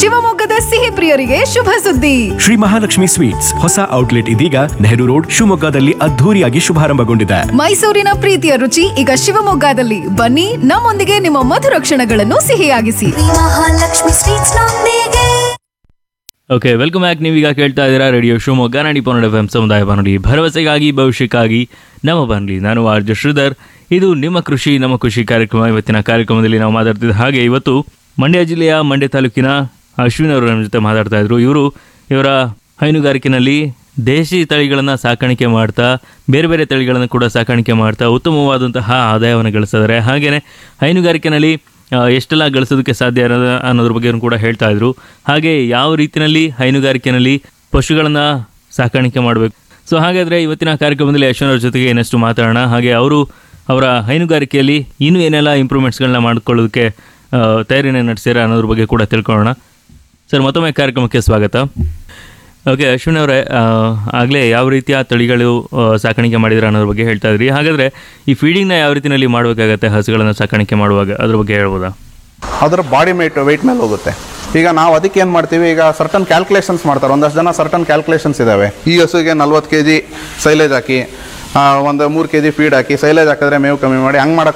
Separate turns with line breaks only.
ಶಿವಮೊಗ್ಗದ ಸಿಹಿ ಪ್ರಿಯರಿಗೆ ಶುಭ ಸುದ್ದಿ
ಶ್ರೀ ಮಹಾಲಕ್ಷ್ಮಿ ಸ್ವೀಟ್ಸ್ ಹೊಸ ಔಟ್ಲೆಟ್ ಇದೀಗ ನೆಹರು ರೋಡ್ ಶಿವಮೊಗ್ಗದಲ್ಲಿ ಅದ್ಧೂರಿಯಾಗಿ ಶುಭಾರಂಭಗೊಂಡಿದೆ
ಮೈಸೂರಿನ ಪ್ರೀತಿಯ ರುಚಿ ಈಗ ಶಿವಮೊಗ್ಗದಲ್ಲಿ ಬನ್ನಿ ನಮ್ಮೊಂದಿಗೆ ನಿಮ್ಮ ಮಧುರ ಕ್ಷಣಗಳನ್ನು ಸಿಹಿಯಾಗಿಸಿ
ಮಹಾಲಕ್ಷ್ಮಿ ಸ್ವೀಟ್ಸ್ ನೊಂದಿಗೆ
ಓಕೆ ವೆಲ್ಕಮ್ ಬ್ಯಾಕ್ ನೀವೀಗ ಕೇಳ್ತಾ ಇದ್ದೀರಾ ರೇಡಿಯೋ ಶಿವಮೊಗ್ಗ ನಾಡಿ ಪನ್ನಡ ಎಫ್ ಎಂ ಸಮುದಾಯ ಬಾನುಲಿ ಭರವಸೆಗಾಗಿ ಭವಿಷ್ಯಕ್ಕಾಗಿ ನಮ್ಮ ಬಾನುಲಿ ನಾನು ಆರ್ ಜೆ ಶ್ರೀಧರ್ ಇದು ನಿಮ್ಮ ಕೃಷಿ ನಮ್ಮ ಕೃಷಿ ಕಾರ್ಯಕ್ರಮ ಇವತ್ತಿನ ಕಾರ್ಯಕ್ರಮದಲ್ಲಿ ನಾವು ಮಾತಾಡ್ತಿದ್ದ ಹಾಗೆ ಇವತ್ತು ಮಂಡ್ಯ ಜಿಲ್ಲೆಯ ಮಂಡ್ಯ ತಾಲೂಕಿನ ಅಶ್ವಿನ್ ಅವರು ನಮ್ಮ ಜೊತೆ ಮಾತಾಡ್ತಾ ಇದ್ರು ಇವರು ಇವರ ಹೈನುಗಾರಿಕೆನಲ್ಲಿ ದೇಶಿ ತಳಿಗಳನ್ನು ಸಾಕಾಣಿಕೆ ಮಾಡ್ತಾ ಬೇರೆ ಬೇರೆ ತಳಿಗಳನ್ನು ಕೂಡ ಸಾಕಾಣಿಕೆ ಮಾಡ್ತಾ ಉತ್ತಮವಾದಂತಹ ಆದಾಯವನ್ನು ಗಳಿಸಿದ್ದಾರೆ ಹಾಗೆಯೇ ಹೈನುಗಾರಿಕೆನಲ್ಲಿ ಆ, ಎಷ್ಟೆಲ್ಲ ಗಳಿಸೋದಕ್ಕೆ ಸಾಧ್ಯ ಅನ್ನೋದ ಅನ್ನೋದ್ರ ಬಗ್ಗೆ ಕೂಡ ಹೇಳ್ತಾ ಇದ್ರು ಹಾಗೆ ಯಾವ ರೀತಿಯಲ್ಲಿ ಹೈನುಗಾರಿಕೆನಲ್ಲಿ ಪಶುಗಳನ್ನು ಸಾಕಾಣಿಕೆ ಮಾಡಬೇಕು ಸೊ ಹಾಗಾದರೆ ಇವತ್ತಿನ ಕಾರ್ಯಕ್ರಮದಲ್ಲಿ ಯಶವಂತ್ ಅವ್ರ ಜೊತೆಗೆ ಇನ್ನಷ್ಟು ಮಾತಾಡೋಣ ಹಾಗೆ ಅವರು ಅವರ ಹೈನುಗಾರಿಕೆಯಲ್ಲಿ ಇನ್ನೂ ಏನೆಲ್ಲ ಇಂಪ್ರೂವ್ಮೆಂಟ್ಸ್ಗಳನ್ನ ಮಾಡ್ಕೊಳ್ಳೋದಕ್ಕೆ ಆ, ತಯಾರಿನ ನಡೆಸ್ಯಾರ ಅನ್ನೋದ್ರ ಬಗ್ಗೆ ಕೂಡ ತಿಳ್ಕೊಳ್ಳೋಣ ಸರ್ ಮತ್ತೊಮ್ಮೆ ಕಾರ್ಯಕ್ರಮಕ್ಕೆ ಸ್ವಾಗತ ಓಕೆ ಅಶ್ವಿನ್ ಅವರೇ ಆಗಲೇ ಯಾವ ರೀತಿಯ ತಳಿಗಳು ಆ, ಸಾಕಾಣಿಕೆ ಮಾಡಿದ್ರೆ ಅನ್ನೋದ್ರ ಬಗ್ಗೆ ಹೇಳ್ತಾ ಇದ್ರಿ ಹಾಗಾದರೆ ಈ ಫೀಡಿಂಗ್ನ ಯಾವ ರೀತಿಯಲ್ಲಿ ಮಾಡಬೇಕಾಗತ್ತೆ ಹಸುಗಳನ್ನು ಸಾಕಾಣಿಕೆ ಮಾಡುವಾಗ ಅದ್ರ ಬಗ್ಗೆ ಹೇಳ್ಬೋದಾ
ಅದರ ಬಾಡಿ ಮೇಟ್ ವೆಯ್ಟ್ ಮೇಲೆ ಹೋಗುತ್ತೆ ಈಗ ನಾವು ಅದಕ್ಕೆ ಏನು ಮಾಡ್ತೀವಿ ಈಗ ಸರ್ಟನ್ ಕ್ಯಾಲ್ಕುಲೇಷನ್ಸ್ ಮಾಡ್ತಾರೆ ಒಂದಷ್ಟು ಜನ ಸರ್ಟನ್ ಕ್ಯಾಲ್ಕುಲೇಷನ್ಸ್ ಇದ್ದಾವೆ ಈ ಹಸುಗೆ ನಲ್ವತ್ತು ಕೆ ಜಿ ಸೈಲೇಜ್ ಹಾಕಿ ಆ, ಒಂದು ಮೂರು ಕೆ ಜಿ ಫೀಡ್ ಹಾಕಿ ಸೈಲೇಜ್ ಹಾಕಿದ್ರೆ ಮೇವು ಕಮ್ಮಿ ಮಾಡಿ ಹಂಗೆ ಮಾಡಕ್ಕೆ